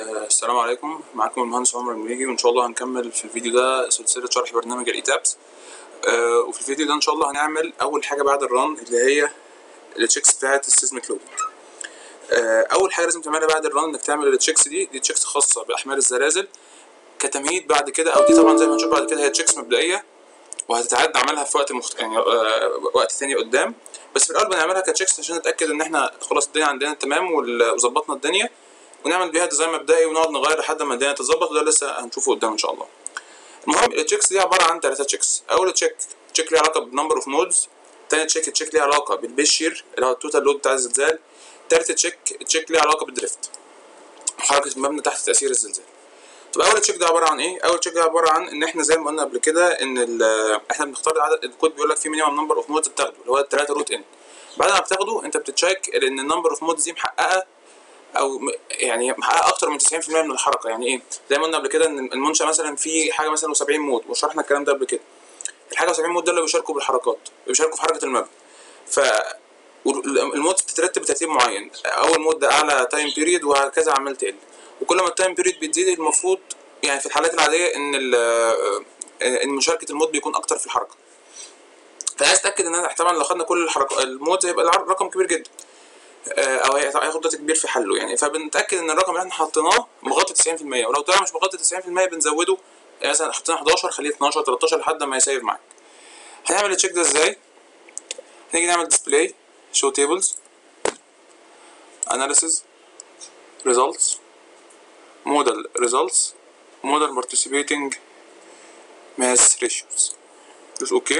آه، السلام عليكم معاكم المهندس عمر المليجي وان شاء الله هنكمل في الفيديو ده سلسله شرح برنامج الايتابس آه، وفي الفيديو ده ان شاء الله هنعمل اول حاجه بعد الران اللي هي التشيكس بتاعه السيزميك لودنج اول حاجه لازم تعملها بعد الران انك تعمل التشيكس دي دي تشيكس خاصه باحمال الزلازل كتمهيد بعد كده او دي طبعا زي ما هنشوف بعد كده هي تشيكس مبدئيه وهتتعاد عملها في وقت مخت... يعني آه، وقت تاني قدام بس في الاول بنعملها كتشيكس عشان نتاكد ان احنا خلاص الدنيا عندنا تمام وال- وظبطنا الدنيا ونعمل بيها ديزاين مبدئي ونقعد نغير لحد ما الدنيا تتظبط وده لسه هنشوفه قدام ان شاء الله المهم التشيكس دي عباره عن ثلاثه تشيكس اول تشيك تشيك ليه علاقه بنمبر اوف نودز تاني تشيك تشيك ليه علاقه بالبيس شير اللي هو التوتال لود بتاع الزلزال تالت تشيك تشيك ليه علاقه بالدريفت حركه المبنى تحت تاثير الزلزال طب اول تشيك ده عباره عن ايه اول تشيك ده عباره عن ان احنا زي ما قلنا قبل كده ان ال- احنا بنختار عدد الكود بيقول لك في مينيمم نمبر اوف مودز بتاخده اللي هو الثلاثه روت ان بعد ما بتاخده انت بتتشيك ان النمبر اوف مودز دي محققه او م- يعني محققه اكتر من 90% من الحركه يعني ايه زي ما قلنا قبل كده ان المنشا مثلا فيه حاجه مثلا و70 مود وشرحنا الكلام ده قبل كده الحاجه و70 مود ده اللي بيشاركوا بالحركات بيشاركوا في حركه المبنى ف المودز بتترتب بترتيب معين اول مود ده اعلى تايم بيريد وهكذا عمال تقل وكل ما التايم بيريد بتزيد المفروض يعني في الحالات العاديه ان ال- ان مشاركه المود بيكون اكتر في الحركه فعايز اتاكد ان انا طبعا لو خدنا كل الحركات المود هيبقى العر- رقم كبير جدا آه، او هي- هياخد وقت كبير في حله يعني فبنتاكد ان الرقم اللي احنا حطيناه مغطي 90% ولو طلع مش مغطي 90% بنزوده يعني مثلا حطينا 11 خليه 12 13 لحد ما يسيف معاك هنعمل التشيك ده ازاي هنيجي نعمل ديسبلاي شو تيبلز اناليسيز results model results model participating mass ratios دوس اوكي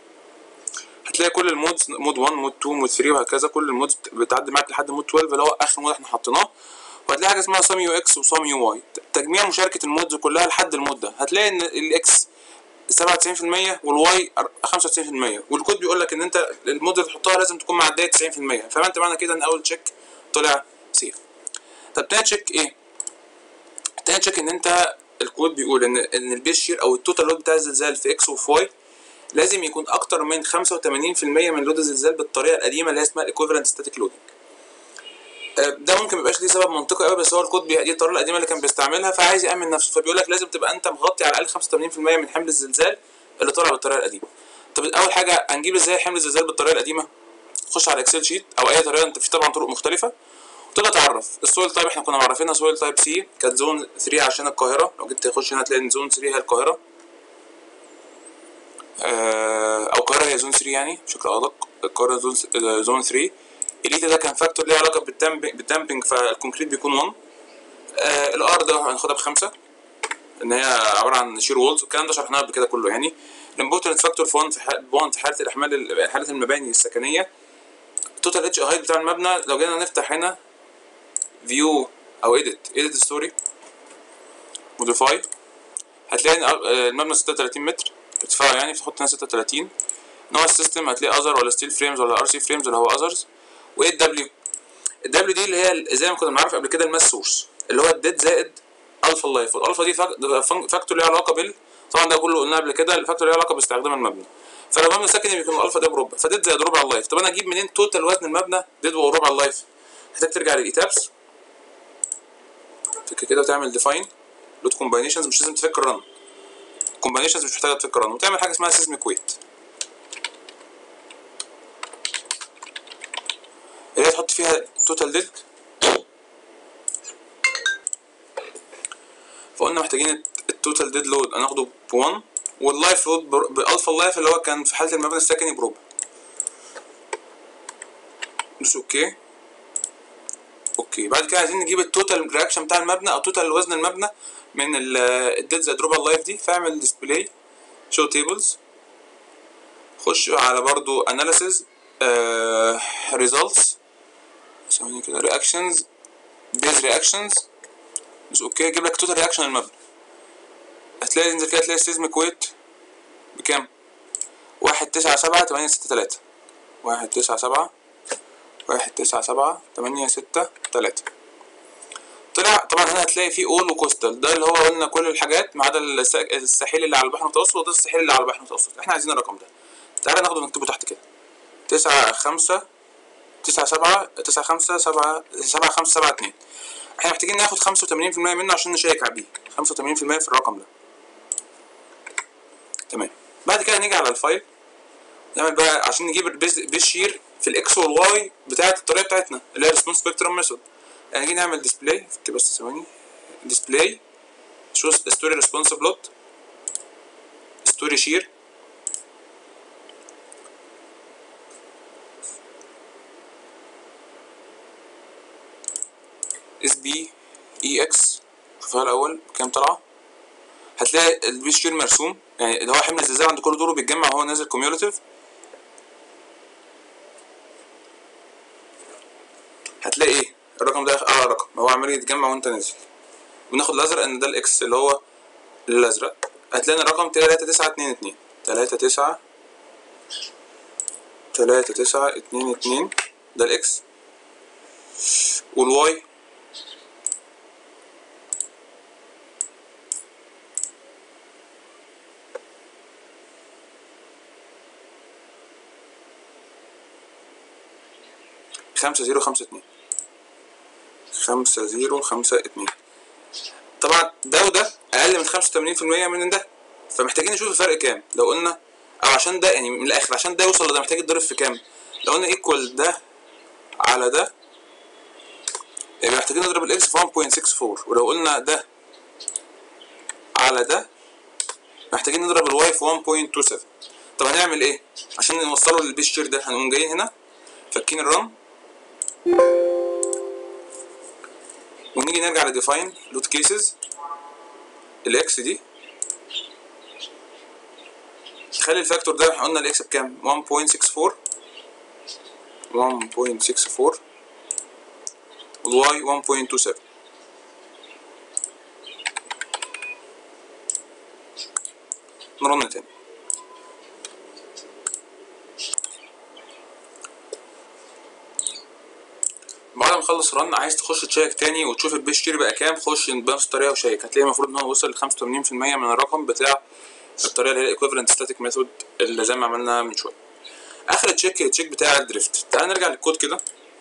هتلاقي كل المودز مود 1 مود 2 مود 3 وهكذا كل المودز بت- بتعدي معاك لحد مود 12 اللي هو اخر مود احنا حطيناه وهتلاقي حاجه اسمها سام يو اكس وسام يو واي تجميع مشاركه المودز كلها لحد المود ده هتلاقي ان الاكس 97% والواي 95% والكود بيقول لك ان انت المود اللي تحطها لازم تكون معديه 90% فانت معنى كده ان اول تشيك طلع سيف طب تاني تشيك ايه؟ تاني تشيك ان انت الكود بيقول ان ان البيس شير او التوتال لود بتاع الزلزال في اكس وفي واي لازم يكون اكتر من 85% من لود الزلزال بالطريقه القديمه اللي هي اسمها الايكوفالنت ستاتيك لودنج ده ممكن ميبقاش ليه سبب منطقي قوي بس هو الكود بي- دي الطريقه القديمه اللي كان بيستعملها فعايز يامن نفسه فبيقول لك لازم تبقى انت مغطي على الاقل 85% من حمل الزلزال اللي طالع بالطريقه القديمه طب اول حاجه هنجيب ازاي حمل الزلزال بالطريقه القديمه خش على اكسل شيت او اي طريقه انت في طبعا طرق مختلفه وتبدا تعرف السويل تايب احنا كنا معرفينها سويل تايب سي كانت زون 3 عشان القاهره لو جيت تخش هنا هتلاقي ان زون 3 هي القاهره آه، او القاهره هي زون 3 يعني بشكل ادق القاهره زون آه، زون 3 اليتا ده كان فاكتور ليه علاقه بالدامبنج بالدامبنج فالكونكريت بيكون 1 آه الار ده هناخدها بخمسه ان هي عباره عن شير وولز والكلام ده شرحناه قبل كده كله يعني الامبورتنت فاكتور في 1 في حال 1 في حاله الاحمال ال- حاله المباني السكنيه التوتال اتش هايت بتاع المبنى لو جينا نفتح هنا فيو او اديت اديت ستوري موديفاي هتلاقي ان آه، المبنى 36 متر ارتفاعه يعني فتحط هنا 36 نوع السيستم هتلاقي اذر ولا ستيل فريمز ولا ار سي فريمز اللي هو اذرز وايه الدبليو الدبليو دي اللي هي ال- زي ما كنا بنعرف قبل كده الماس سورس اللي هو الديد زائد الفا اللايف والالفا دي فاك- ده فن- فاكتور ليه علاقه بال طبعا ده كله قلناه قبل كده الفاكتور ليه علاقه باستخدام المبنى فلو مبنى سكني بيكون الالفا ده بربع فديد زائد ربع اللايف طب انا اجيب منين توتال وزن المبنى ديد وربع اللايف محتاج ترجع للايتابس تفك كده وتعمل ديفاين لود كومباينيشنز مش لازم تفك الرن كومباينيشنز مش محتاجه تفك الرن وتعمل حاجه اسمها سيزميك ويت اللي هي تحط فيها توتال ديد فقلنا محتاجين التوتال ديد لود هناخده ب 1 واللايف لود بر- بالفا اللايف اللي هو كان في حاله المبنى السكني بربع دوس اوكي اوكي بعد كده عايزين نجيب التوتال رياكشن بتاع المبنى او توتال وزن المبنى من ال- الديد زائد ربع اللايف دي فاعمل ديسبلاي شو تيبلز خش على برضو اناليسيز ريزلتس ثواني كده رياكشنز بيز رياكشنز بس اوكي يجيب لك توتال رياكشن المبنى هتلاقي انزل كده هتلاقي السيزميك ويت بكام؟ واحد تسعة سبعة تمانية ستة تلاتة واحد تسعة سبعة واحد تسعة سبعة تمانية ستة تلاتة طلع طبعا هنا هتلاقي فيه اول وكوستال ده اللي هو قلنا كل الحاجات ما عدا الس- الساحل اللي على البحر المتوسط وده الساحل اللي على البحر المتوسط احنا عايزين الرقم ده تعالى ناخده نكتبه تحت كده تسعة خمسة تسعة سبعة تسعة خمسة سبعة سبعة خمسة سبعة اتنين احنا محتاجين ناخد 85% منه عشان نشيك بيه 85% في الرقم ده تمام بعد كده نيجي على الفايل نعمل بقى عشان نجيب البيز بيز شير في الاكس والواي بتاعه الطريقه بتاعتنا اللي هي ريسبونس سبيكترم ميثود يعني نيجي نعمل ديسبلاي فك بس ثواني ديسبلاي شو ستوري ريسبونس بلوت ستوري شير اس بي اي اكس شوفها الاول كام طالعه هتلاقي البيز شير مرسوم يعني اللي هو حمل الزلزال عند كل دور بيتجمع وهو نازل كوميوليتيف هتلاقي ايه الرقم ده اعلى رقم هو عمال يتجمع وانت نازل بناخد الازرق ان ده الاكس اللي هو الازرق هتلاقي الرقم تلاتة تسعة اتنين اتنين تلاتة تسعة تلاتة تسعة اتنين اتنين ده الاكس والواي خمسة زيرو خمسة اتنين خمسة زيرو خمسة اتنين طبعا ده وده أقل من خمسة وتمانين في المية من ده فمحتاجين نشوف الفرق كام لو قلنا أو عشان ده يعني من الآخر عشان ده يوصل لده محتاج يتضرب في كام لو قلنا ايكوال ده على ده يبقى محتاجين نضرب الاكس في 1.64 ولو قلنا ده على ده محتاجين نضرب الواي في 1.27 طب هنعمل ايه عشان نوصله للبيس شير ده هنقوم جايين هنا فكين الرام ونيجي نرجع لديفاين لود كيسز الاكس دي نخلي الفاكتور ده احنا قلنا الاكس بكام 1.64 1.64 والواي 1.27 نرن تاني بعد ما نخلص رن عايز تخش تشيك تاني وتشوف البيش شير بقى كام خش بنفس الطريقه وشيك هتلاقي المفروض ان هو وصل ل 85% من الرقم بتاع الطريقه اللي هي الايكويفالنت ستاتيك ميثود اللي زي ما عملنا من شويه اخر تشيك التشيك بتاع الدريفت تعال نرجع للكود كده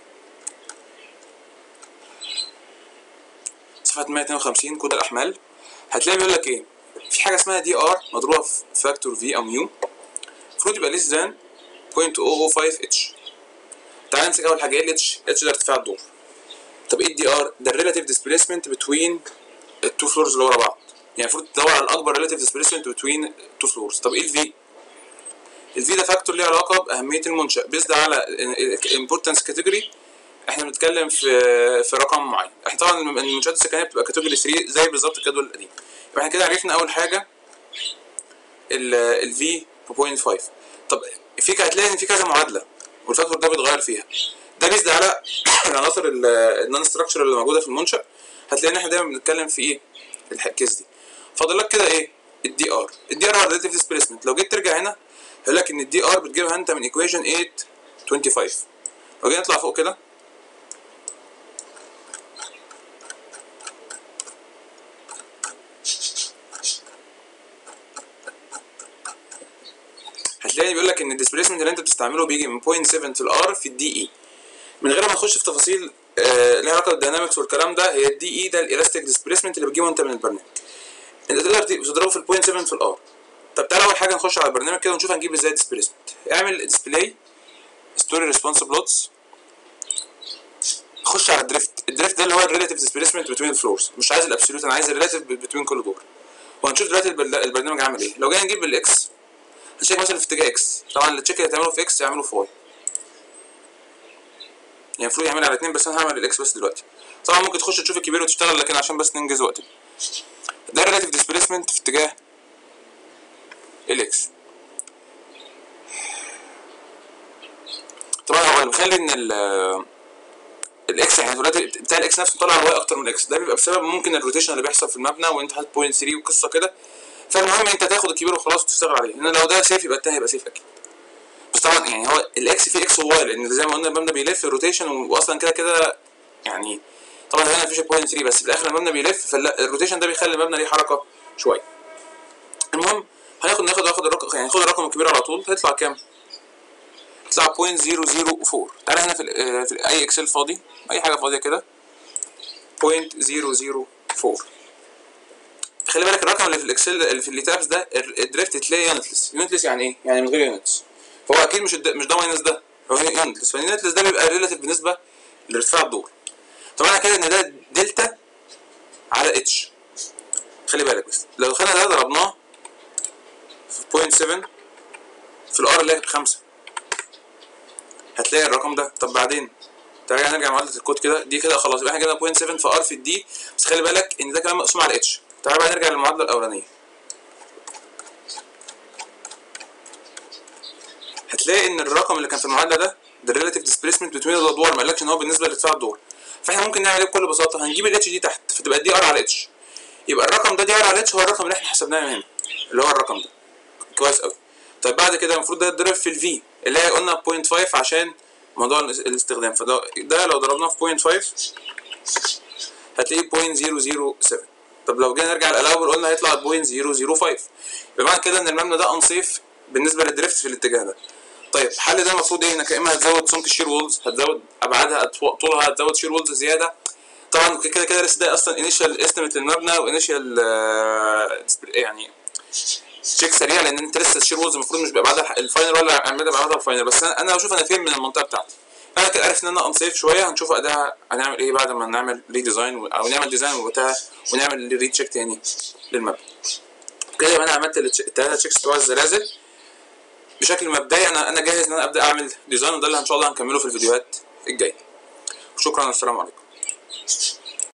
صفحه 152 كود الاحمال هتلاقي بيقول لك ايه في حاجه اسمها دي ار مضروبه في فاكتور في او ميو المفروض يبقى ليس ذان 0.005 اتش تعال نمسك اول حاجه ايه الاتش اتش ده ارتفاع الدور طب ايه الدي ار ده الريلاتيف ديسبيسمنت بتوين التو فلورز اللي ورا بعض يعني المفروض تدور على الاكبر ريلاتيف ديسبيسمنت بتوين التو فلورز طب ايه الفي الفي ده فاكتور ليه علاقه باهميه المنشا بيزد على امبورتنس كاتيجوري احنا بنتكلم في في رقم معين احنا طبعا المنشات السكنيه بتبقى كاتيجوري 3 زي بالظبط الجدول القديم يبقى احنا كده عرفنا اول حاجه الفي 0.5 طب في هتلاقي ان في كذا معادله والفاكتور ده بيتغير فيها ده بيزد على العناصر النون ستراكشر اللي موجوده في المنشا هتلاقي ان احنا دايما بنتكلم في ايه الكيس دي فاضل لك كده ايه الدي ار الدي ار هو الريلاتيف ديسبيسمنت لو جيت ترجع هنا هيقول لك ان الدي ار بتجيبها انت من ايكويشن 8 25 لو جينا نطلع فوق كده هتلاقي بيقول لك ان الديسبيسمنت اللي انت بتستعمله بيجي من 0.7 في الار في الدي اي من غير ما نخش في تفاصيل آه ليها علاقه بالدينامكس والكلام ده هي الدي اي ده الالاستيك ديسبيسمنت اللي بتجيبه انت من البرنامج انت تقدر تضربه في ال 0.7 في الار طب تعالى اول حاجه نخش على البرنامج كده ونشوف هنجيب ازاي ديسبيسمنت اعمل ديسبلاي ستوري ريسبونس بلوتس خش على الدريفت الدريفت ده اللي هو الريلاتيف ديسبيسمنت بتوين الفلورز مش عايز الابسوليوت انا عايز الريلاتيف بتوين كل دور وهنشوف دلوقتي البرنامج عامل ايه لو جينا نجيب بالاكس هنشيك مثلا في اتجاه اكس طبعا التشيك اللي هتعمله في اكس يعمله في واي يعني المفروض يعمل على اتنين بس انا هعمل الاكس بس دلوقتي طبعا ممكن تخش تشوف الكبير وتشتغل لكن عشان بس ننجز وقتنا ده الريلاتيف ديسبيسمنت في اتجاه الاكس طبعا هو مخلي ان ال الاكس يعني دلوقتي بتاع الاكس نفسه طالع الواي اكتر من الاكس ده بيبقى بسبب ممكن الروتيشن اللي بيحصل في المبنى وانت حاطط بوينت 3 وقصه كده فالمهم انت تاخد الكبير وخلاص وتشتغل عليه لان لو ده سيف يبقى التاني هيبقى سيف اكيد بس طبعا يعني هو الاكس فيه اكس وواي لان زي ما قلنا المبنى بيلف الروتيشن واصلا كده كده يعني طبعا هنا مفيش بوينت 3 بس في الاخر المبنى بيلف فالروتيشن ده بيخلي المبنى ليه حركه شويه المهم هناخد ناخد ناخد الرقم يعني خد الرقم الكبير على طول هيطلع كام؟ هيطلع 0.004 تعالى هنا في ال في ال اي اكسل فاضي اي حاجه فاضيه كده 0.004 خلي بالك الرقم اللي في الاكسل اللي في الليتابس ده الدريفت تلاقي يونتلس يونتلس يعني ايه؟ يعني من غير يونتس فهو اكيد مش الد- مش ده ماينس ده هو يونتلس فاليونتلس ده بيبقى ريلاتيف بالنسبه لارتفاع الدور طبعا كده ان ده دلتا على اتش خلي بالك بس لو خدنا ده ضربناه في 0.7 في الار اللي هي بخمسة هتلاقي الرقم ده طب بعدين تعالى نرجع معادلة الكود كده دي كده خلاص يبقى احنا كده 0.7 في ار في الدي بس خلي بالك ان ده كلام مقسوم على اتش تعالى بقى نرجع للمعادلة الأولانية هتلاقي ان الرقم اللي كان في المعادلة ده ده الريلاتيف ديسبيسمنت بتوين الادوار ما قالكش ان هو بالنسبة لارتفاع الدور فاحنا ممكن نعمل ايه بكل بساطة هنجيب الاتش دي تحت فتبقى دي ار على اتش يبقى الرقم ده دي ار على اتش هو الرقم اللي احنا حسبناه من هنا اللي هو الرقم ده كويس قوي طيب بعد كده المفروض ده يتضرب في الفي اللي هي قلنا 0.5 عشان موضوع الاس- الاستخدام فده ده لو ضربناه في 0.5 هتلاقيه 0.007 طب لو جينا نرجع الاول قلنا هيطلع 0.005 يبقى معنى كده ان المبنى ده انصيف بالنسبه للدريفت في الاتجاه ده طيب الحل ده المفروض ايه انك يا اما هتزود سمك الشير وولز هتزود ابعادها أطو- طولها هتزود شير وولز زياده طبعا كده كده لسه ده اصلا انيشال استيميت للمبنى وانيشال يعني تشيك سريع لان انت لسه الشير وولز المفروض مش بيبقى بعدها الفاينل ولا عملها بعدها الفاينل بس انا انا بشوف انا فين من المنطقه بتاعتي انا كده عارف ان انا انصيف شويه هنشوف اداها هنعمل ايه بعد ما نعمل ريديزاين او نعمل ديزاين وقتها ونعمل ري تشيك تاني للمبنى كده يبقى انا عملت الثلاثه تشيكس بتوع الزلازل بشكل مبدئي انا انا جاهز ان انا ابدا اعمل ديزاين وده اللي ان شاء الله هنكمله في الفيديوهات الجايه شكرا والسلام عليكم